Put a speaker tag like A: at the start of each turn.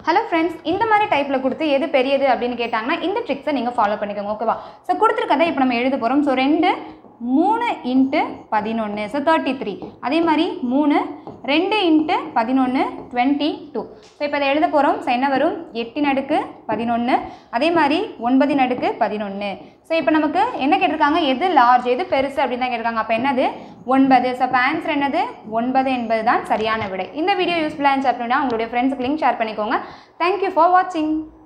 A: hello friends இந்த மாதிரி டைப்பில் கொடுத்து எது பெரியது அப்படின்னு கேட்டாங்கன்னா இந்த ட்ரிக்ஸை நீங்கள் ஃபாலோ பண்ணிக்கோங்க ஓகேவா ஸோ கொடுத்துருக்கதை இப்போ நம்ம எழுத போகிறோம் ஸோ ரெண்டு மூணு இன்ட்டு பதினொன்று ஸோ தேர்ட்டி த்ரீ அதே மாதிரி மூணு ரெண்டு இன்ட்டு பதினொன்று டுவெண்ட்டி டூ ஸோ இப்போ இதை எழுத போகிறோம் ஸோ என்ன வரும் எட்டின் அடுக்கு பதினொன்று அதே மாதிரி ஒன்பதின் அடுக்கு பதினொன்று ஸோ இப்போ நமக்கு என்ன கேட்டிருக்காங்க எது லார்ஜ் எது பெருசு அப்படின்னு தான் கேட்டிருக்காங்க அப்போ என்னது ஒன்பது ஸோ அப்போ ஆன்சர் என்னது ஒன்பது என்பது தான் சரியான விடை இந்த வீடியோ யூஸ்ஃபுல்லாக இருந்துச்சு அப்படின்னா உங்களுடைய ஃப்ரெண்ட்ஸுக்கு லிங்க் ஷேர் பண்ணிக்கோங்க தேங்க்யூ ஃபார் வாட்சிங்